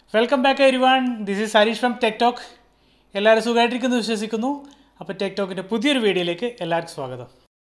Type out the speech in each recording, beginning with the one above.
Welcome back everyone this is Harish from tech talk എല്ലാവരും സുഖമായിട്ടിരിക്കുന്നു വിശ്വസിക്കുന്നു അപ്പോൾ ടെക് ടോക്കിൻ്റെ പുതിയൊരു വീഡിയോയിലേക്ക് എല്ലാവർക്കും സ്വാഗതം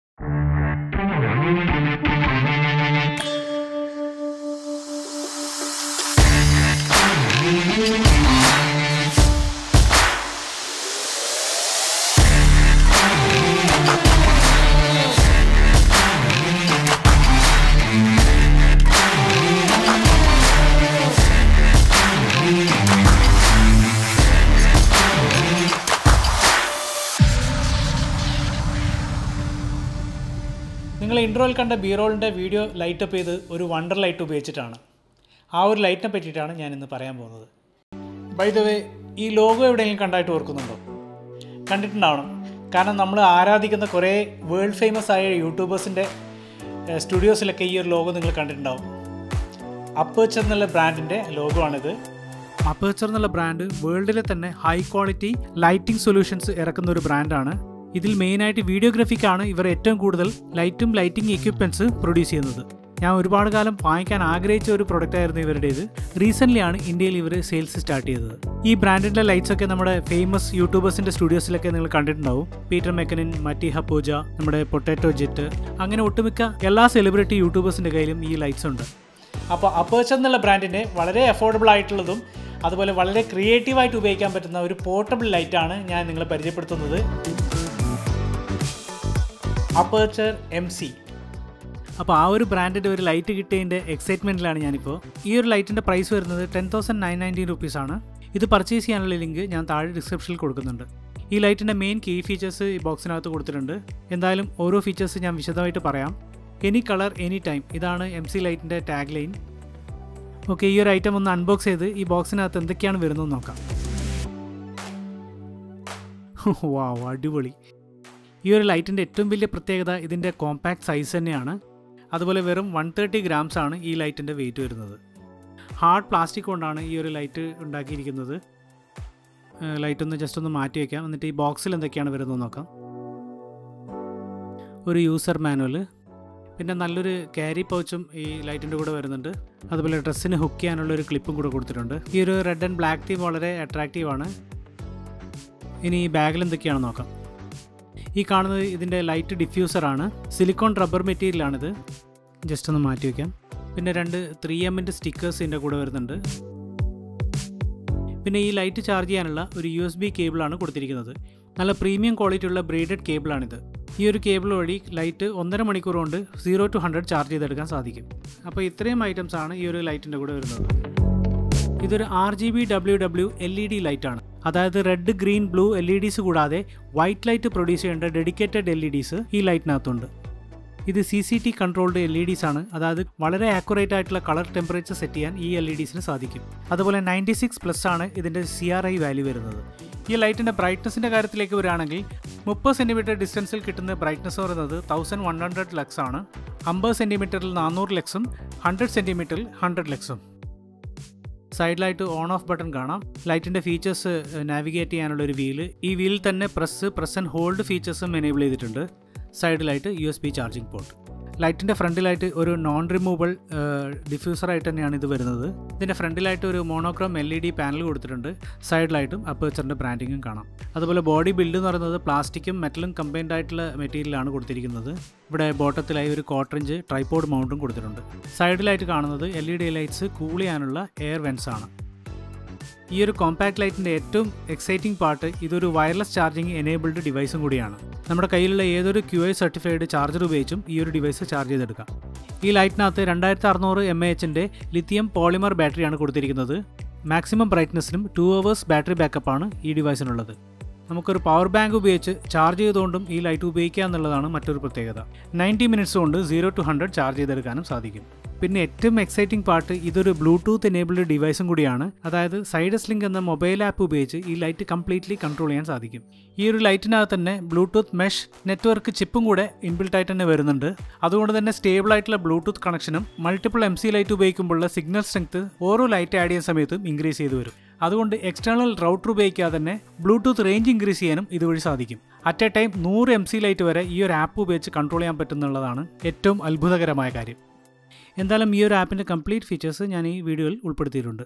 നിങ്ങൾ ഇൻട്രോയിൽ കണ്ട ബി റോളിൻ്റെ വീഡിയോ ലൈറ്റ് അപ്പ് ചെയ്ത് ഒരു വണ്ടർ ലൈറ്റ് ഉപയോഗിച്ചിട്ടാണ് ആ ഒരു ലൈറ്റിനെ പറ്റിയിട്ടാണ് ഞാൻ ഇന്ന് പറയാൻ പോകുന്നത് ബൈ ദ വേ ഈ ലോഗോ എവിടെയെങ്കിലും കണ്ടായിട്ട് ഓർക്കുന്നുണ്ടോ കണ്ടിട്ടുണ്ടാവണം കാരണം നമ്മൾ ആരാധിക്കുന്ന കുറേ വേൾഡ് ഫേമസ് ആയ യൂട്യൂബേഴ്സിൻ്റെ സ്റ്റുഡിയോസിലൊക്കെ ഈ ഒരു ലോഗോ നിങ്ങൾ കണ്ടിട്ടുണ്ടാവും അപ്പേച്ചർ എന്നുള്ള ബ്രാൻഡിൻ്റെ ലോഗോ ആണിത് അപ്പേച്ചർ എന്നുള്ള ബ്രാൻഡ് വേൾഡിലെ തന്നെ ഹൈ ക്വാളിറ്റി ലൈറ്റിംഗ് സൊല്യൂഷൻസ് ഇറക്കുന്ന ഒരു ബ്രാൻഡാണ് ഇതിൽ മെയിനായിട്ട് വീഡിയോഗ്രാഫിക്കാണ് ഇവർ ഏറ്റവും കൂടുതൽ ലൈറ്റും ലൈറ്റിംഗ് എക്യുപ്മെൻറ്റ്സ് പ്രൊഡ്യൂസ് ചെയ്യുന്നത് ഞാൻ ഒരുപാട് കാലം വാങ്ങിക്കാൻ ആഗ്രഹിച്ച ഒരു പ്രൊഡക്റ്റ് ആയിരുന്നു ഇവരുടേത് റീസെൻ്റ്ലി ആണ് ഇന്ത്യയിൽ ഇവർ സെയിൽസ് സ്റ്റാർട്ട് ചെയ്തത് ഈ ബ്രാൻഡിൻ്റെ ലൈറ്റ്സ് ഒക്കെ നമ്മുടെ ഫേമസ് യൂട്യൂബേഴ്സിൻ്റെ സ്റ്റുഡിയോസിലൊക്കെ നിങ്ങൾ കണ്ടിട്ടുണ്ടാവും പീറ്റർ മെക്കനിൻ മറ്റിഹ പൂജ നമ്മുടെ പൊട്ടാറ്റോ ജെറ്റ് അങ്ങനെ ഒട്ടുമിക്ക എല്ലാ സെലിബ്രിറ്റി യൂട്യൂബേഴ്സിൻ്റെ കയ്യിലും ഈ ലൈറ്റ്സ് ഉണ്ട് അപ്പോൾ അപ്പേച്ചർ എന്നുള്ള ബ്രാൻഡിൻ്റെ വളരെ അഫോർഡബിൾ ആയിട്ടുള്ളതും അതുപോലെ വളരെ ക്രിയേറ്റീവായിട്ട് ഉപയോഗിക്കാൻ പറ്റുന്ന ഒരു പോർട്ടബിൾ ലൈറ്റാണ് ഞാൻ നിങ്ങളെ പരിചയപ്പെടുത്തുന്നത് അപ്പേച്ചർ എം സി അപ്പോൾ ആ ഒരു ബ്രാൻഡിൻ്റെ ഒരു ലൈറ്റ് കിട്ടിയതിൻ്റെ എക്സൈറ്റ്മെൻറ്റിലാണ് ഞാനിപ്പോൾ ഈ ഒരു ലൈറ്റിൻ്റെ പ്രൈസ് വരുന്നത് ടെൻ തൗസൻഡ് നയൻ നയൻറ്റീൻ റുപ്പീസാണ് ഇത് പർച്ചേസ് ചെയ്യാനുള്ള ലിങ്ക് ഞാൻ താഴെ ഡിസ്ക്രിപ്ഷനിൽ കൊടുക്കുന്നുണ്ട് ഈ ലൈറ്റിൻ്റെ മെയിൻ കീ ഫീച്ചേഴ്സ് ഈ ബോക്സിനകത്ത് കൊടുത്തിട്ടുണ്ട് എന്തായാലും ഓരോ ഫീച്ചേഴ്സ് ഞാൻ വിശദമായിട്ട് പറയാം എനി കളർ എനി ടൈം ഇതാണ് എം സി ലൈറ്റിൻ്റെ ടാഗ് ലൈൻ ഓക്കെ ഈ ഒരു ഐറ്റം ഒന്ന് അൺബോക്സ് ചെയ്ത് ഈ ബോക്സിനകത്ത് എന്തൊക്കെയാണ് വരുന്നത് നോക്കാം വാവ് അടിപൊളി ഈ ഒരു ലൈറ്റിൻ്റെ ഏറ്റവും വലിയ പ്രത്യേകത ഇതിൻ്റെ കോമ്പാക്ട് സൈസ് തന്നെയാണ് അതുപോലെ വെറും വൺ തേർട്ടി ഗ്രാംസ് ആണ് ഈ ലൈറ്റിൻ്റെ വെയിറ്റ് വരുന്നത് ഹാർഡ് പ്ലാസ്റ്റിക് കൊണ്ടാണ് ഈ ഒരു ലൈറ്റ് ഉണ്ടാക്കിയിരിക്കുന്നത് ലൈറ്റ് ഒന്ന് ജസ്റ്റ് ഒന്ന് മാറ്റി വയ്ക്കാം എന്നിട്ട് ഈ ബോക്സിൽ എന്തൊക്കെയാണ് വരുന്നത് നോക്കാം ഒരു യൂസർ മാനുവൽ പിന്നെ നല്ലൊരു ക്യാരി പൗച്ചും ഈ ലൈറ്റിൻ്റെ കൂടെ വരുന്നുണ്ട് അതുപോലെ ഡ്രസ്സിന് ഹുക്ക് ചെയ്യാനുള്ള ഒരു ക്ലിപ്പും കൂടെ കൊടുത്തിട്ടുണ്ട് ഈ ഒരു റെഡ് ആൻഡ് ബ്ലാക്ക് തീം വളരെ അട്രാക്റ്റീവ് ആണ് ഇനി ഈ ബാഗിൽ എന്തൊക്കെയാണ് നോക്കാം ഈ കാണുന്നത് ഇതിൻ്റെ ലൈറ്റ് ഡിഫ്യൂസറാണ് സിലിക്കോൺ റബ്ബർ മെറ്റീരിയലാണിത് ജസ്റ്റ് ഒന്ന് മാറ്റി വയ്ക്കാം പിന്നെ രണ്ട് ത്രീ എമ്മിൻ്റെ സ്റ്റിക്കേഴ്സ് ഇതിൻ്റെ കൂടെ വരുന്നുണ്ട് പിന്നെ ഈ ലൈറ്റ് ചാർജ് ചെയ്യാനുള്ള ഒരു യു എസ് ബി കേബിളാണ് കൊടുത്തിരിക്കുന്നത് നല്ല പ്രീമിയം ക്വാളിറ്റി ഉള്ള ബ്രേഡഡ് കേബിളാണിത് ഈ ഒരു കേബിൾ വഴി ലൈറ്റ് ഒന്നര മണിക്കൂർ കൊണ്ട് സീറോ ടു ഹൺഡ്രഡ് ചാർജ് ചെയ്തെടുക്കാൻ സാധിക്കും അപ്പോൾ ഇത്രയും ഐറ്റംസ് ആണ് ഈ ഒരു ലൈറ്റിൻ്റെ കൂടെ വരുന്നത് ഇതൊരു R G B W W L E D ലൈറ്റാണ് അതായത് red green blue L E Ds കൂടാതെ വൈറ്റ് ലൈറ്റ് പ്രൊഡ്യൂസ് ചെയ്യേണ്ട ഡെഡിക്കേറ്റഡ് എൽ ഇ ഡിസ് ഈ ലൈറ്റിനകത്തുണ്ട് ഇത് C C T controlled L E Ds ആണ് അതായത് വളരെ ആക്യുറേറ്റ് ആയിട്ടുള്ള കളർ ടെമ്പറേച്ചർ സെറ്റ് ചെയ്യാൻ ഈ എൽ ഇ ഡിസിന് സാധിക്കും അതുപോലെ നയൻറ്റി സിക്സ് പ്ലസ് ആണ് ഇതിൻ്റെ സി ആർ ഐ വാല്യൂ വരുന്നത് ഈ ലൈറ്റിൻ്റെ ബ്രൈറ്റ്നസിൻ്റെ കാര്യത്തിലേക്ക് വരികയാണെങ്കിൽ മുപ്പത് സെൻറ്റിമീറ്റർ ഡിസ്റ്റൻസിൽ കിട്ടുന്ന ബ്രൈറ്റ്നസ് പറയുന്നത് തൗസൻഡ് വൺ ഹൺഡ്രഡ് ലക്സ് ആണ് അമ്പത് സെൻറ്റിമീറ്ററിൽ നാനൂറ് ലക്സും ഹൺഡ്രഡ് സെൻറ്റിമീറ്ററിൽ ഹൺഡ്രഡ് ലക്സും സൈഡിലായിട്ട് ഓൺ ഓഫ് ബട്ടൺ കാണാം ലൈറ്റിൻ്റെ ഫീച്ചേഴ്സ് നാവിഗേറ്റ് ചെയ്യാനുള്ള ഒരു വീല് ഈ വീലിൽ തന്നെ പ്രസ് പ്രസ് ആൻഡ് ഹോൾഡ് ഫീച്ചേഴ്സും എനേബിൾ ചെയ്തിട്ടുണ്ട് സൈഡിലായിട്ട് U S B charging port ലൈറ്റിൻ്റെ ഫ്രണ്ടിലായിട്ട് ഒരു നോൺ റിമൂവബിൾ ഡിഫ്യൂസറായിട്ട് തന്നെയാണ് ഇത് വരുന്നത് ഇതിൻ്റെ ഫ്രണ്ടിലായിട്ട് ഒരു monochrome L E D panel കൊടുത്തിട്ടുണ്ട് സൈഡിലായിട്ടും അപ്പേച്ചറിൻ്റെ ബ്രാൻഡിങ്ങും കാണാം അതുപോലെ ബോഡി ബിൽഡ് എന്ന് പറയുന്നത് പ്ലാസ്റ്റിക്കും മെറ്റലും കമ്പൈൻഡ് ആയിട്ടുള്ള മെറ്റീരിയലാണ് കൊടുത്തിരിക്കുന്നത് ഇവിടെ ബോട്ടത്തിലായി ഒരു കോട്ടറിഞ്ച് ട്രൈപോഡ് മൗണ്ടും കൊടുത്തിട്ടുണ്ട് സൈഡിലായിട്ട് കാണുന്നത് L E D lights cool ചെയ്യാനുള്ള എയർ വെൻസ് ആണ് ഈ ഒരു കോമ്പാക്ട് ലൈറ്റിൻ്റെ ഏറ്റവും എക്സൈറ്റിംഗ് പാർട്ട് ഇതൊരു വയർലെസ് ചാർജിങ് എനേബിൾഡ് ഡിവൈസും കൂടിയാണ് നമ്മുടെ കയ്യിലുള്ള ഏതൊരു ക്യു ഐ സർട്ടിഫൈഡ് ചാർജർ ഉപയോഗിച്ചും ഈ ഒരു ഡിവൈസ് ചാർജ് ചെയ്തെടുക്കാം ഈ ലൈറ്റിനകത്ത് രണ്ടായിരത്തി അറുന്നൂറ് എം എ എച്ചിൻ്റെ ലിത്തിയം പോളിമർ ബാറ്ററിയാണ് കൊടുത്തിരിക്കുന്നത് മാക്സിമം ബ്രൈറ്റ്നസ്സിനും ടു അവേഴ്സ് ബാറ്ററി ബാക്കപ്പാണ് ഈ ഡിവൈസിനുള്ളത് നമുക്കൊരു പവർ ബാങ്ക് ഉപയോഗിച്ച് ചാർജ് ചെയ്തുകൊണ്ടും ഈ ലൈറ്റ് ഉപയോഗിക്കുക എന്നുള്ളതാണ് മറ്റൊരു പ്രത്യേകത നയൻറ്റി മിനിറ്റ്സ് കൊണ്ട് സീറോ ടു ഹൺഡ്രഡ് ചാർജ് ചെയ്തെടുക്കാനും സാധിക്കും പിന്നെ ഏറ്റവും എക്സൈറ്റിംഗ് പാർട്ട് ഇതൊരു ബ്ലൂടൂത്ത് എനേബിൾഡ് ഡിവൈസും കൂടിയാണ് അതായത് സൈഡസ് ലിങ്ക് എന്ന മൊബൈൽ ആപ്പ് ഉപയോഗിച്ച് ഈ ലൈറ്റ് കംപ്ലീറ്റ്ലി കൺട്രോൾ ചെയ്യാൻ സാധിക്കും ഈ ഒരു ലൈറ്റിനകത്ത് തന്നെ ബ്ലൂടൂത്ത് മെഷ് നെറ്റ്വർക്ക് ചിപ്പും കൂടെ ഇൻബിൽട്ട് ആയിട്ട് തന്നെ വരുന്നുണ്ട് അതുകൊണ്ട് തന്നെ സ്റ്റേബിൾ ആയിട്ടുള്ള ബ്ലൂടൂത്ത് കണക്ഷനും മൾട്ടിപ്പിൾ എം സി ലൈറ്റ് ഉപയോഗിക്കുമ്പോഴുള്ള സിഗ്നൽ സ്ട്രെങ്ത് ഓരോ ലൈറ്റ് ആഡ് ചെയ്യുന്ന സമയത്തും ഇൻക്രീസ് ചെയ്തു വരും അതുകൊണ്ട് എക്സ്റ്റേണൽ റൗട്ടർ ഉപയോഗിക്കാതെ തന്നെ ബ്ലൂടൂത്ത് റേഞ്ച് ഇൻക്രീസ് ചെയ്യാനും ഇതുവഴി സാധിക്കും അറ്റ് എ ടൈം നൂറ് എം സി ലൈറ്റ് വരെ ഈ ഒരു ആപ്പ് ഉപയോഗിച്ച് കൺട്രോൾ ചെയ്യാൻ പറ്റുന്നുള്ളതാണ് ഏറ്റവും അത്ഭുതകരമായ കാര്യം എന്തായാലും ഈ ഒരു ആപ്പിൻ്റെ കംപ്ലീറ്റ് ഫീച്ചേഴ്സ് ഞാൻ ഈ വീഡിയോയിൽ ഉൾപ്പെടുത്തിയിട്ടുണ്ട്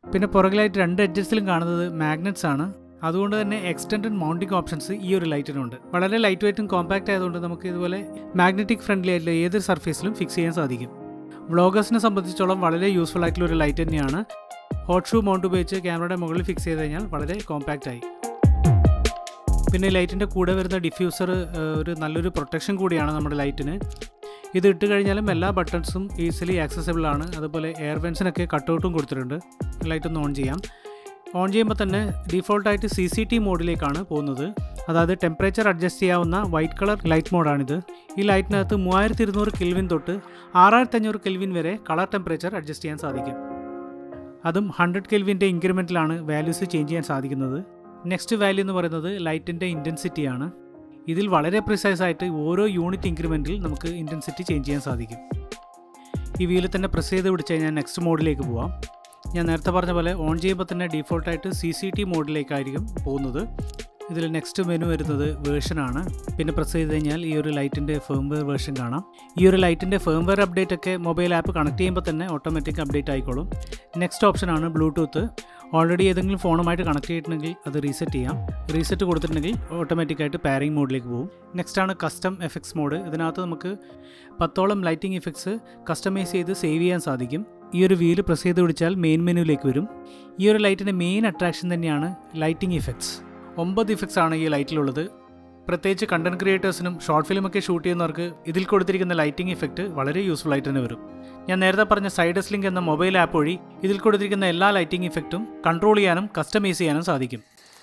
പിന്നെ പുറകിലായിട്ട് രണ്ട് എഡ്ജസിലും കാണുന്നത് മാഗ്നറ്റ്സ് ആണ് അതുകൊണ്ട് തന്നെ എക്സ്റ്റൻഡഡ് മൗണ്ടിങ് ഓപ്ഷൻസ് ഈ ഒരു ലൈറ്റിനുണ്ട് വളരെ ലൈറ്റ് വെയ്റ്റും കോമ്പാക്റ്റ് ആയതുകൊണ്ട് നമുക്ക് ഇതുപോലെ മാഗ്നറ്റിക് ഫ്രണ്ട്ലി ആയിട്ടുള്ള ഏതൊരു സർഫേസിലും ഫിക്സ് ചെയ്യാൻ സാധിക്കും വ്ളോഗേഴ്സിനെ സംബന്ധിച്ചോളം വളരെ യൂസ്ഫുൾ ആയിട്ടുള്ള ഒരു ലൈറ്റ് തന്നെയാണ് ഹോട്ട് ഷൂ മൗണ്ട് ഉപയോഗിച്ച് ക്യാമറയുടെ മുകളിൽ ഫിക്സ് ചെയ്ത് കഴിഞ്ഞാൽ വളരെ കോമ്പാക്റ്റ് ആയി പിന്നെ ലൈറ്റിൻ്റെ കൂടെ വരുന്ന ഡിഫ്യൂസർ ഒരു നല്ലൊരു പ്രൊട്ടക്ഷൻ കൂടിയാണ് നമ്മുടെ ലൈറ്റിന് ഇത് ഇട്ട് കഴിഞ്ഞാലും എല്ലാ ബട്ടൺസും ഈസിലി ആക്സസിബിൾ ആണ് അതുപോലെ എയർ വെൻസിനൊക്കെ കട്ടൗട്ടും കൊടുത്തിട്ടുണ്ട് ലൈറ്റ് ഒന്ന് ഓൺ ചെയ്യാം ഓൺ ചെയ്യുമ്പോൾ തന്നെ ഡീഫോൾട്ടായിട്ട് സി സി ടി മോഡിലേക്കാണ് പോകുന്നത് അതായത് ടെമ്പറേച്ചർ അഡ്ജസ്റ്റ് ചെയ്യാവുന്ന വൈറ്റ് കളർ ലൈറ്റ് മോഡാണിത് ഈ ലൈറ്റിനകത്ത് മൂവായിരത്തി ഇരുന്നൂറ് കെൽവിൻ തൊട്ട് ആറായിരത്തി അഞ്ഞൂറ് കെൽവിൻ വരെ കളർ ടെമ്പറേച്ചർ അഡ്ജസ്റ്റ് ചെയ്യാൻ സാധിക്കും അതും ഹൺഡ്രഡ് കെൽവിൻ്റെ ഇൻക്രിമെൻറ്റിലാണ് വാല്യൂസ് ചേഞ്ച് ചെയ്യാൻ സാധിക്കുന്നത് നെക്സ്റ്റ് വാല്യൂ എന്ന് പറയുന്നത് ലൈറ്റിൻ്റെ ഇൻറ്റൻസിറ്റിയാണ് ഇതിൽ വളരെ പ്രിസൈസ് ആയിട്ട് ഓരോ യൂണിറ്റ് ഇൻക്രിമെൻറ്റിൽ നമുക്ക് ഇൻറ്റൻസിറ്റി ചേഞ്ച് ചെയ്യാൻ സാധിക്കും ഈ വീലിൽ തന്നെ പ്രസ് ചെയ്ത് പിടിച്ച് കഴിഞ്ഞാൽ നെക്സ്റ്റ് മോഡിലേക്ക് പോവാം ഞാൻ നേരത്തെ പറഞ്ഞ പോലെ ഓൺ ചെയ്യുമ്പോൾ തന്നെ ഡീഫോൾട്ടായിട്ട് സി സി ടി മോഡിലേക്കായിരിക്കും പോകുന്നത് ഇതിൽ നെക്സ്റ്റ് മെനു വരുന്നത് വേർഷനാണ് പിന്നെ പ്രസ് ചെയ്ത് കഴിഞ്ഞാൽ ഈ ഒരു ലൈറ്റിൻ്റെ ഫേംവെയർ വേർഷൻ കാണാം ഈ ഒരു ലൈറ്റിൻ്റെ ഫേംവെയർ അപ്ഡേറ്റ് ഒക്കെ മൊബൈൽ ആപ്പ് കണക്ട് ചെയ്യുമ്പോൾ തന്നെ ഓട്ടോമാറ്റിക് അപ്ഡേറ്റ് ആയിക്കോളും നെക്സ്റ്റ് ഓപ്ഷനാണ് ബ്ലൂടൂത്ത് ഓൾറെഡി ഏതെങ്കിലും ഫോണുമായിട്ട് കണക്ട് ചെയ്തിട്ടുണ്ടെങ്കിൽ അത് റീസെറ്റ് ചെയ്യാം റീസെറ്റ് കൊടുത്തിട്ടുണ്ടെങ്കിൽ ഓട്ടോമാറ്റിക്കായിട്ട് പാരിങ് മോഡിലേക്ക് പോകും നെക്സ്റ്റ് ആണ് കസ്റ്റം എഫക്ട്സ് മോഡ് ഇതിനകത്ത് നമുക്ക് പത്തോളം ലൈറ്റിംഗ് ഇഫക്ട്സ് കസ്റ്റമൈസ് ചെയ്ത് സേവ് ചെയ്യാൻ സാധിക്കും ഈ ഒരു വീല് പ്രസ് ചെയ്ത് പിടിച്ചാൽ മെയിൻ മെനുവിലേക്ക് വരും ഈ ഒരു ലൈറ്റിൻ്റെ മെയിൻ അട്രാക്ഷൻ തന്നെയാണ് ലൈറ്റിംഗ് ഇഫക്ട്സ് ഒമ്പത് ഇഫക്ട്സ് ആണ് ഈ ലൈറ്റിലുള്ളത് പ്രത്യേകിച്ച് കണ്ടന്റ് ക്രിയേറ്റേഴ്സിനും ഷോർട്ട് ഫിലിമൊക്കെ ഷൂട്ട് ചെയ്യുന്നവർക്ക് ഇതിൽ കൊടുത്തിരിക്കുന്ന ലൈറ്റിംഗ് ഇഫക്റ്റ് വളരെ യൂസ്ഫുൾ ആയിട്ട് തന്നെ വരും ഞാൻ നേരത്തെ പറഞ്ഞ സൈഡസ് ലിങ്ക് എന്ന മൊബൈൽ ആപ്പ് വഴി ഇതിൽ കൊടുത്തിരിക്കുന്ന എല്ലാ ലൈറ്റിംഗ് ഇഫക്റ്റും കൺട്രോൾ ചെയ്യാനും കസ്റ്റമൈസ് ചെയ്യാനും സാധിക്കും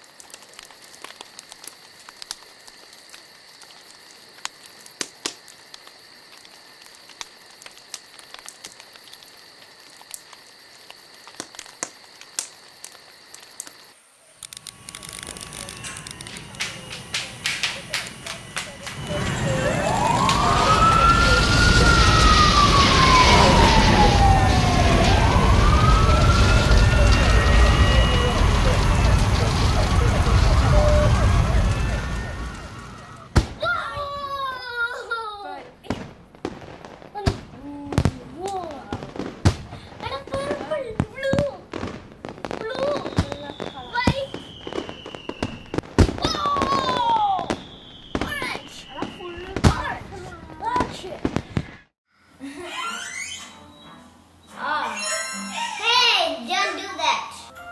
Hey, don't do that.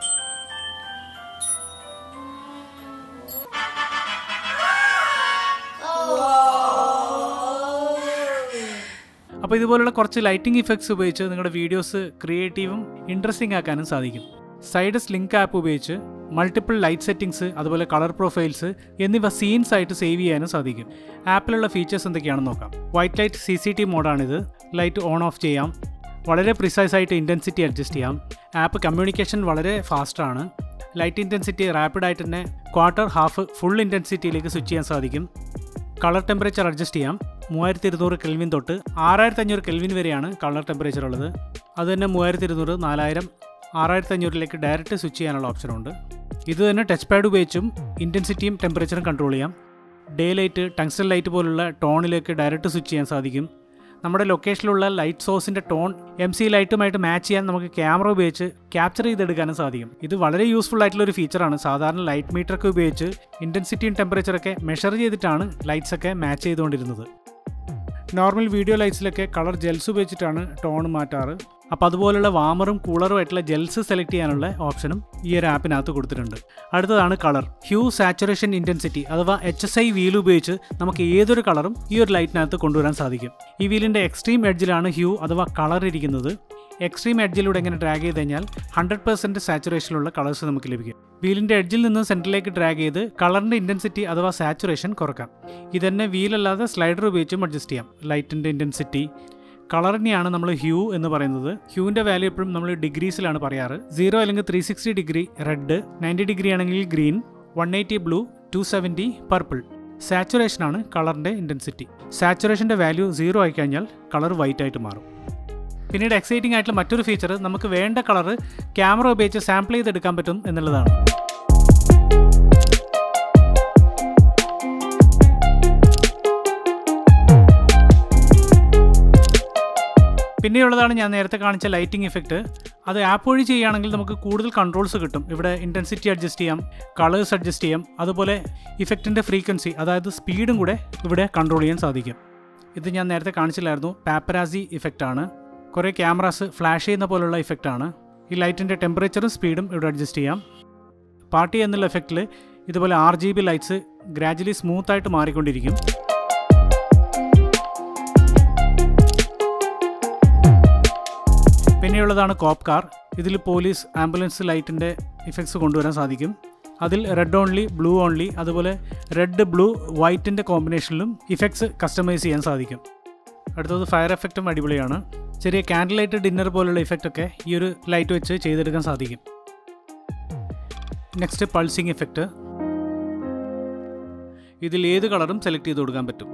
അപ്പോൾ ഇതുപോലുള്ള കുറച്ച് ലൈറ്റിംഗ് ഇഫക്ട്സ് ഉപയോഗിച്ച് നിങ്ങളുടെ വീഡിയോസ് ക്രിയേറ്റീവും ഇൻട്രസ്റ്റിംഗ് ആക്കാനും സാധിക്കും സൈഡസ് ലിങ്ക് ആപ്പ് ഉപയോഗിച്ച് മൾട്ടിപ്പിൾ ലൈറ്റ് സെറ്റിംഗ്സ് അതുപോലെ കളർ പ്രൊഫൈൽസ് എന്നിവ സീൻസ് ആയിട്ട് സേവ് ചെയ്യാനും സാധിക്കും ആപ്പിലുള്ള ഫീച്ചേഴ്സ് എന്തൊക്കെയാണെന്ന് നോക്കാം white light C C T മോഡാണിത് ലൈറ്റ് ഓൺ ഓഫ് ചെയ്യാം വളരെ പ്രിസൈസ് ആയിട്ട് ഇൻറ്റൻസിറ്റി അഡ്ജസ്റ്റ് ചെയ്യാം ആപ്പ് കമ്മ്യൂണിക്കേഷൻ വളരെ ഫാസ്റ്റാണ് ലൈറ്റ് ഇൻറ്റൻസിറ്റി റാപ്പിഡായിട്ട് തന്നെ ക്വാർട്ടർ ഹാഫ് ഫുൾ ഇൻറ്റൻസിറ്റിയിലേക്ക് സ്വിച്ച് ചെയ്യാൻ സാധിക്കും കളർ ടെമ്പറേച്ചർ അഡ്ജസ്റ്റ് ചെയ്യാം മൂവായിരത്തി ഇരുന്നൂറ് കെൽവിൻ തൊട്ട് ആറായിരത്തി അഞ്ഞൂറ് കെൽവിൻ വരെയാണ് കളർ ടെമ്പറേച്ചർ ഉള്ളത് അത് തന്നെ മൂവായിരത്തി ഇരുന്നൂറ് നാലായിരം ആറായിരത്തി അഞ്ഞൂറിലേക്ക് ഡയറക്റ്റ് സ്വിച്ച് ചെയ്യാനുള്ള ഓപ്ഷനുണ്ട് ഇത് തന്നെ ടച്ച് പാഡ് ഉപയോഗിച്ചും ഇൻറ്റൻസിറ്റിയും ടെമ്പറേച്ചറും കൺട്രോൾ ചെയ്യാം ഡേ ലൈറ്റ് ടങ്സ്റ്റൽ ലൈറ്റ് പോലുള്ള ടോണിലേക്ക് ഡയറക്റ്റ് സ്വിച്ച് ചെയ്യാൻ സാധിക്കും നമ്മുടെ ലൊക്കേഷനിലുള്ള ലൈറ്റ് സോഴ്സിൻ്റെ ടോൺ എം സി ലൈറ്റുമായിട്ട് മാച്ച് ചെയ്യാൻ നമുക്ക് ക്യാമറ ഉപയോഗിച്ച് ക്യാപ്ചർ ചെയ്തെടുക്കാനും സാധിക്കും ഇത് വളരെ യൂസ്ഫുൾ ആയിട്ടുള്ള ഒരു ഫീച്ചറാണ് സാധാരണ ലൈറ്റ് മീറ്ററൊക്കെ ഉപയോഗിച്ച് ഇൻറ്റൻസിറ്റിയും ടെമ്പറേച്ചറൊക്കെ മെഷർ ചെയ്തിട്ടാണ് ലൈറ്റ്സ് ഒക്കെ മാച്ച് ചെയ്തുകൊണ്ടിരുന്നത് നോർമൽ വീഡിയോ ലൈറ്റ്സിലൊക്കെ കളർ ജെൽസ് ഉപയോഗിച്ചിട്ടാണ് ടോൺ മാറ്റാറ് അപ്പോൾ അതുപോലുള്ള വാമറും കൂളറും ആയിട്ടുള്ള ജെൽസ് സെലക്ട് ചെയ്യാനുള്ള ഓപ്ഷനും ഈ ഒരു ആപ്പിനകത്ത് കൊടുത്തിട്ടുണ്ട് അടുത്തതാണ് കളർ ഹ്യൂ സാച്ചുറേഷൻ ഇൻറ്റൻസിറ്റി അഥവാ എച്ച് എസ് ഐ വീൽ ഉപയോഗിച്ച് നമുക്ക് ഏതൊരു കളറും ഈ ഒരു ലൈറ്റിനകത്ത് കൊണ്ടുവരാൻ സാധിക്കും ഈ വീലിൻ്റെ എക്സ്ട്രീം എഡ്ജിലാണ് ഹ്യൂ അഥവാ കളർ ഇരിക്കുന്നത് എക്സ്ട്രീം എഡ്ജിലൂടെ ഇങ്ങനെ ഡ്രാഗ് ചെയ്ത് കഴിഞ്ഞാൽ ഹൺഡ്രഡ് പെർസെൻറ്റ് സാച്ചുറേഷനിലുള്ള കളേഴ്സ് നമുക്ക് ലഭിക്കും വീലിൻ്റെ എഡ്ജിൽ നിന്ന് സെൻറ്ററിലേക്ക് ഡ്രാഗ് ചെയ്ത് കളറിൻ്റെ ഇൻറ്റൻസിറ്റി അഥവാ സാച്ചുറേഷൻ കുറക്കാം ഇതന്നെ വീലല്ലാതെ സ്ലൈഡർ ഉപയോഗിച്ചും അഡ്ജസ്റ്റ് ചെയ്യാം ലൈറ്റിൻ്റെ ഇൻറ്റൻസിറ്റി കളറിനെയാണ് നമ്മൾ ഹ്യൂ എന്ന് പറയുന്നത് ഹ്യൂവിൻ്റെ വാല്യൂ എപ്പോഴും നമ്മൾ ഡിഗ്രീസിലാണ് പറയാറ് സീറോ അല്ലെങ്കിൽ three sixty degree red ninety degree ആണെങ്കിൽ green one eighty blue two seventy purple saturation ആണ് കളറിൻ്റെ ഇൻറ്റൻസിറ്റി സാച്ചുറേഷൻ്റെ വാല്യൂ സീറോ ആയി കഴിഞ്ഞാൽ കളർ വൈറ്റ് ആയിട്ട് മാറും പിന്നീട് എക്സൈറ്റിംഗ് ആയിട്ടുള്ള മറ്റൊരു ഫീച്ചർ നമുക്ക് വേണ്ട കളർ ക്യാമറ ഉപയോഗിച്ച് സാമ്പിൾ ചെയ്തെടുക്കാൻ പറ്റും എന്നുള്ളതാണ് പിന്നെയുള്ളതാണ് ഞാൻ നേരത്തെ കാണിച്ച ലൈറ്റിംഗ് ഇഫക്റ്റ് അത് ആപ്പ് വഴി ചെയ്യുകയാണെങ്കിൽ നമുക്ക് കൂടുതൽ കൺട്രോൾസ് കിട്ടും ഇവിടെ ഇൻറ്റൻസിറ്റി അഡ്ജസ്റ്റ് ചെയ്യാം കളേഴ്സ് അഡ്ജസ്റ്റ് ചെയ്യാം അതുപോലെ ഇഫക്റ്റിൻ്റെ ഫ്രീക്വൻസി അതായത് സ്പീഡും കൂടെ ഇവിടെ കൺട്രോൾ ചെയ്യാൻ സാധിക്കും ഇത് ഞാൻ നേരത്തെ കാണിച്ചില്ലായിരുന്നു പാപ്പരാസി ഇഫക്റ്റ് ആണ് കുറേ ക്യാമറാസ് ഫ്ലാഷ് ചെയ്യുന്ന പോലുള്ള ഇഫക്റ്റ് ആണ് ഈ ലൈറ്റിൻ്റെ ടെമ്പറേച്ചറും സ്പീഡും ഇവിടെ അഡ്ജസ്റ്റ് ചെയ്യാം പാർട്ടി എന്നുള്ള എഫക്റ്റിൽ ഇതുപോലെ R G B lights gradually സ്മൂത്തായിട്ട് മാറിക്കൊണ്ടിരിക്കും പിന്നെയുള്ളതാണ് കോപ്പ് കാർ ഇതിൽ പോലീസ് ആംബുലൻസ് ലൈറ്റിൻ്റെ ഇഫക്ട്സ് കൊണ്ടുവരാൻ സാധിക്കും അതിൽ റെഡ് ഓൺലി ബ്ലൂ ഓൺലി അതുപോലെ റെഡ് ബ്ലൂ വൈറ്റിൻ്റെ കോമ്പിനേഷനിലും ഇഫക്ട്സ് കസ്റ്റമൈസ് ചെയ്യാൻ സാധിക്കും അടുത്തത് ഫയർ എഫക്റ്റും അടിപൊളിയാണ് ചെറിയ കാൻഡിൽ ലൈറ്റ് ഡിന്നർ പോലുള്ള ഇഫക്റ്റ് ഒക്കെ ഈ ഒരു ലൈറ്റ് വെച്ച് ചെയ്തെടുക്കാൻ സാധിക്കും നെക്സ്റ്റ് പൾസിങ് ഇഫക്റ്റ് ഇതിൽ ഏത് കളറും സെലക്ട് ചെയ്ത് കൊടുക്കാൻ പറ്റും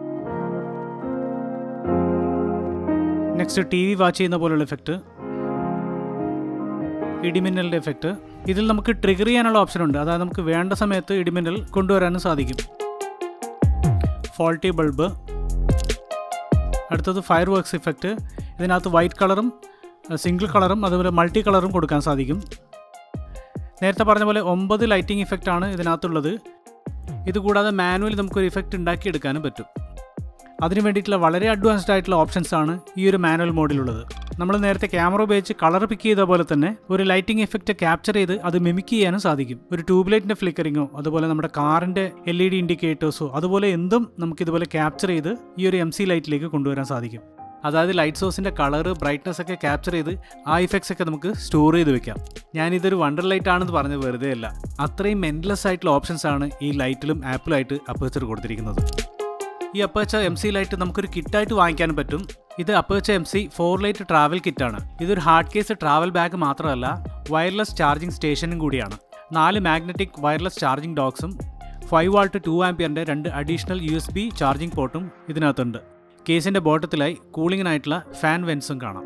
നെക്സ്റ്റ് ടി വി വാച്ച് ചെയ്യുന്ന പോലുള്ള ഇഫക്റ്റ് ഇടിമിന്നലിൻ്റെ എഫക്റ്റ് ഇതിൽ നമുക്ക് ട്രിഗർ ചെയ്യാനുള്ള ഓപ്ഷൻ ഉണ്ട് അതായത് നമുക്ക് വേണ്ട സമയത്ത് ഇടിമിന്നൽ കൊണ്ടുവരാനും സാധിക്കും ഫോൾട്ടി ബൾബ് അടുത്തത് ഫയർ വർക്ക്സ് ഇഫക്റ്റ് ഇതിനകത്ത് വൈറ്റ് കളറും സിംഗിൾ കളറും അതുപോലെ മൾട്ടി കളറും കൊടുക്കാൻ സാധിക്കും നേരത്തെ പറഞ്ഞ പോലെ ഒമ്പത് ലൈറ്റിംഗ് ഇഫക്റ്റ് ആണ് ഇതിനകത്തുള്ളത് ഇതുകൂടാതെ മാനുവലി നമുക്കൊരു ഇഫക്റ്റ് ഉണ്ടാക്കിയെടുക്കാനും പറ്റും അതിന് വേണ്ടിയിട്ടുള്ള വളരെ അഡ്വാൻസ്ഡ് ആയിട്ടുള്ള ഓപ്ഷൻസ് ആണ് ഈ ഒരു മാനുവൽ മോഡിലുള്ളത് നമ്മൾ നേരത്തെ ക്യാമറ ഉപയോഗിച്ച് കളർ പിക്ക് ചെയ്ത പോലെ തന്നെ ഒരു ലൈറ്റിംഗ് എഫക്റ്റ് ക്യാപ്ചർ ചെയ്ത് അത് മിമിക് ചെയ്യാനും സാധിക്കും ഒരു ട്യൂബ് ലൈറ്റിൻ്റെ ഫ്ലിക്കറിങ്ങോ അതുപോലെ നമ്മുടെ കാറിൻ്റെ എൽ ഇ ഡി ഇൻഡിക്കേറ്റേഴ്സോ അതുപോലെ എന്തും നമുക്ക് ഇതുപോലെ ക്യാപ്ചർ ചെയ്ത് ഈ ഒരു എം സി ലൈറ്റിലേക്ക് കൊണ്ടുവരാൻ സാധിക്കും അതായത് ലൈറ്റ് സോഴ്സിൻ്റെ കളറ് ബ്രൈറ്റ്നസ് ഒക്കെ ക്യാപ്ചർ ചെയ്ത് ആ ഇഫക്ട്സ് ഒക്കെ നമുക്ക് സ്റ്റോർ ചെയ്ത് വെക്കാം ഞാനിതൊരു വണ്ടർ ലൈറ്റ് ആണെന്ന് പറഞ്ഞത് വെറുതെ അല്ല അത്രയും എൻഡ്ലെസ് ആയിട്ടുള്ള ഓപ്ഷൻസ് ആണ് ഈ ലൈറ്റിലും ആപ്പിലായിട്ട് അപ്പേച്ചർ കൊടുത്തിരിക്കുന്നത് ഈ അപ്പേച്ച എം സി ലൈറ്റ് നമുക്കൊരു കിറ്റായിട്ട് വാങ്ങിക്കാനും പറ്റും ഇത് Aputure M C four light travel kit ഇതൊരു ഹാർഡ് കേസ് ട്രാവൽ ബാഗ് മാത്രമല്ല വയർലെസ് ചാർജിംഗ് സ്റ്റേഷനും കൂടിയാണ് നാല് മാഗ്നറ്റിക് വയർലെസ് ചാർജിംഗ് ഡോക്സും ഫൈവ് വാൾട്ട് ടു ആംപിയറിൻ്റെ രണ്ട് additional U S B charging പോർട്ടും ഇതിനകത്തുണ്ട് കേസിൻ്റെ ബോട്ടത്തിലായി കൂളിങ്ങിനായിട്ടുള്ള ഫാൻ വെൻസും കാണാം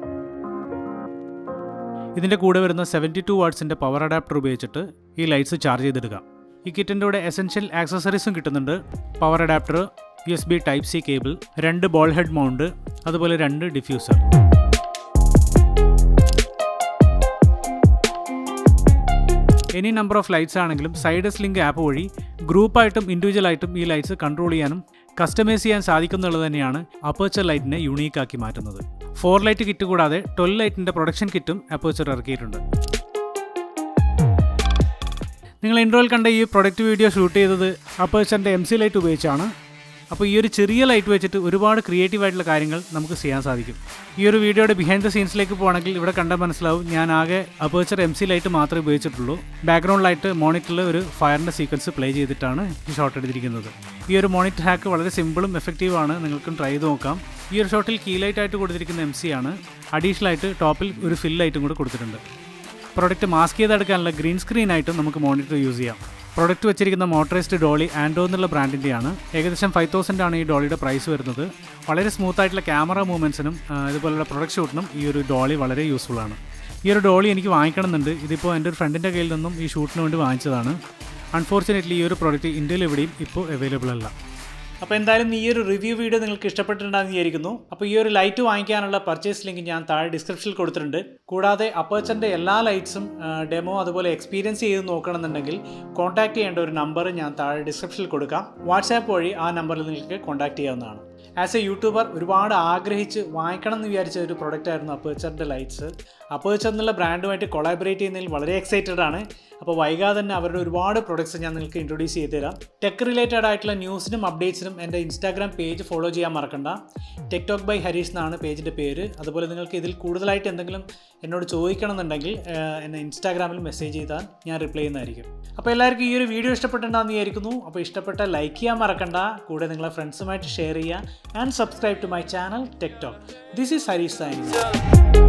ഇതിൻ്റെ കൂടെ വരുന്ന സെവൻറ്റി ടു വാട്ട്സിൻ്റെ പവർ അഡാപ്റ്റർ ഉപയോഗിച്ചിട്ട് ഈ ലൈറ്റ്സ് ചാർജ് ചെയ്തെടുക്കാം ഈ കിറ്റിൻ്റെ കൂടെ എസെൻഷ്യൽ ആക്സസറീസും കിട്ടുന്നുണ്ട് power adapter U S B type C cable രണ്ട് ബോൾ ഹെഡ് മൗണ്ട് അതുപോലെ രണ്ട് diffuser any number of lights ആണെങ്കിലും സൈഡസ് ലിങ്ക് ആപ്പ് വഴി ഗ്രൂപ്പായിട്ടും ഇൻഡിവിജ്വലായിട്ടും ഈ ലൈറ്റ്സ് കൺട്രോൾ ചെയ്യാനും കസ്റ്റമൈസ് ചെയ്യാൻ സാധിക്കുന്നുള്ളത് തന്നെയാണ് അപ്പേച്ചർ ലൈറ്റിനെ യൂണീക്ക് ആക്കി മാറ്റുന്നത് ഫോർ ലൈറ്റ് കിറ്റ് കൂടാതെ ട്വൽവ് ലൈറ്റിൻ്റെ പ്രൊഡക്ഷൻ കിറ്റും അപ്പേച്ചർ ഇറക്കിയിട്ടുണ്ട് നിങ്ങൾ ഇൻട്രോയിൽ കണ്ട ഈ പ്രൊഡക്റ്റ് വീഡിയോ ഷൂട്ട് ചെയ്തത് അപ്പേച്ചറിൻ്റെ എം സി ലൈറ്റ് ഉപയോഗിച്ചാണ് അപ്പോൾ ഈ ഒരു ചെറിയ ലൈറ്റ് വെച്ചിട്ട് ഒരുപാട് ക്രിയേറ്റീവ് ആയിട്ടുള്ള കാര്യങ്ങൾ നമുക്ക് ചെയ്യാൻ സാധിക്കും ഈ ഒരു വീഡിയോയുടെ ബിഹൈൻഡ് ദ സീൻസിലേക്ക് പോകുകയാണെങ്കിൽ ഇവിടെ കണ്ടാൽ മനസ്സിലാവും ഞാൻ ആകെ അപ്പേച്ചർ എം സി ലൈറ്റ് മാത്രമേ ഉപയോഗിച്ചിട്ടുള്ളൂ ബാക്ക്ഗ്രൗണ്ട് ലൈറ്റ് മോണിറ്ററിൽ ഒരു ഫയറിൻ്റെ സീക്വൻസ് പ്ലേ ചെയ്തിട്ടാണ് ഈ ഷോട്ട് എടുത്തിരിക്കുന്നത് ഈ ഒരു മോണിറ്റർ ഹാക്ക് വളരെ സിമ്പിളും എഫക്റ്റീവാണ് നിങ്ങൾക്കും ട്രൈ ചെയ്ത് നോക്കാം ഈ ഒരു ഷോട്ടിൽ കീ ലൈറ്റ് ആയിട്ട് കൊടുത്തിരിക്കുന്ന എം സി ആണ് അഡീഷണൽ ആയിട്ട് ടോപ്പിൽ ഒരു ഫിൽ ലൈറ്റും കൂടെ കൊടുത്തിട്ടുണ്ട് പ്രൊഡക്റ്റ് മാസ്ക് ചെയ്തെടുക്കാനുള്ള ഗ്രീൻ സ്ക്രീൻ ആയിട്ടും നമുക്ക് മോണിറ്റർ യൂസ് ചെയ്യാം പ്രൊഡക്റ്റ് വെച്ചിരിക്കുന്ന മോട്ടറൈസ്ഡ് ഡോളി ആൻഡോ എന്നുള്ള ബ്രാൻഡിൻ്റെയാണ് ഏകദേശം ഫൈവ് തൗസൻഡ് ആണ് ഈ ഡോളിയുടെ പ്രൈസ് വരുന്നത് വളരെ സ്മൂത്ത് ആയിട്ടുള്ള ക്യാമറ മൂവ്മെൻറ്റ്സിനും ഇതുപോലുള്ള പ്രൊഡക്റ്റ് ഷൂട്ടിനും ഈ ഒരു ഡോളി വളരെ യൂസ്ഫുൾ ആണ് ഈ ഒരു ഡോളി എനിക്ക് വാങ്ങിക്കണമെന്നുണ്ട് ഇതിപ്പോൾ എൻ്റെ ഒരു ഫ്രണ്ടിൻ്റെ കയ്യിൽ നിന്നും ഈ ഷൂട്ടിന് വേണ്ടി വാങ്ങിച്ചതാണ് അൺഫോർച്ചുനേറ്റ്ലി ഈ ഒരു പ്രോഡക്റ്റ് ഇന്ത്യയിൽ എവിടെയും ഇപ്പോൾ അവൈലബിൾ അല്ല അപ്പോൾ എന്തായാലും ഈ ഒരു റിവ്യൂ വീഡിയോ നിങ്ങൾക്ക് ഇഷ്ടപ്പെട്ടിട്ടുണ്ടെന്ന് വിചാരിക്കുന്നു അപ്പോൾ ഈ ഒരു ലൈറ്റ് വാങ്ങിക്കാനുള്ള പർച്ചേസ് ലിങ്ക് ഞാൻ താഴെ ഡിസ്ക്രിപ്ഷനിൽ കൊടുത്തിട്ടുണ്ട് കൂടാതെ അപ്പേച്ചറിൻ്റെ എല്ലാ ലൈറ്റ്സും ഡെമോ അതുപോലെ എക്സ്പീരിയൻസ് ചെയ്ത് നോക്കണമെന്നുണ്ടെങ്കിൽ കോൺടാക്ട് ചെയ്യേണ്ട ഒരു നമ്പർ ഞാൻ താഴെ ഡിസ്ക്രിപ്ഷനിൽ കൊടുക്കാം വാട്സാപ്പ് വഴി ആ നമ്പറിൽ നിങ്ങൾക്ക് കോൺടാക്ട് ചെയ്യാവുന്നതാണ് ആസ് എ യൂട്യൂബർ ഒരുപാട് ആഗ്രഹിച്ച് വാങ്ങിക്കണം എന്ന് വിചാരിച്ച ഒരു പ്രൊഡക്റ്റ് ആയിരുന്നു അപ്പേച്ചറിൻ്റെ ലൈറ്റ്സ് അപ്പേച്ചർ എന്നുള്ള ബ്രാൻഡുമായിട്ട് കൊളാബറേറ്റ് ചെയ്യുന്നതിൽ വളരെ എക്സൈറ്റഡ് ആണ് അപ്പോൾ വൈകാതെ തന്നെ അവരുടെ ഒരുപാട് പ്രൊഡക്ട്സ് ഞാൻ നിങ്ങൾക്ക് ഇൻട്രൊഡ്യൂസ് ചെയ്ത് തരാം ടെക് റിലേറ്റഡ് ആയിട്ടുള്ള ന്യൂസിനും അപ്ഡേറ്റ്സിനും എൻ്റെ ഇൻസ്റ്റാഗ്രാം പേജ് ഫോളോ ചെയ്യാൻ മറക്കണ്ട ടെക് ടോക്ക് ബൈ ഹരീഷ് എന്നാണ് പേജിൻ്റെ പേര് അതുപോലെ നിങ്ങൾക്ക് ഇതിൽ കൂടുതലായിട്ട് എന്തെങ്കിലും എന്നോട് ചോദിക്കണം എന്നുണ്ടെങ്കിൽ എന്നെ ഇൻസ്റ്റാഗ്രാമിൽ മെസ്സേജ് ചെയ്താൽ ഞാൻ റിപ്ലൈ ചെയ്യുന്നതായിരിക്കും അപ്പോൾ എല്ലാവർക്കും ഈ ഒരു വീഡിയോ ഇഷ്ടപ്പെട്ടിട്ടുണ്ടെന്ന് വിചാരിക്കുന്നു അപ്പോൾ ഇഷ്ടപ്പെട്ട ലൈക്ക് ചെയ്യാൻ മറക്കണ്ട കൂടെ നിങ്ങളെ ഫ്രണ്ട്സുമായിട്ട് ഷെയർ ചെയ്യുക and subscribe to my channel tech talk this is Harish signing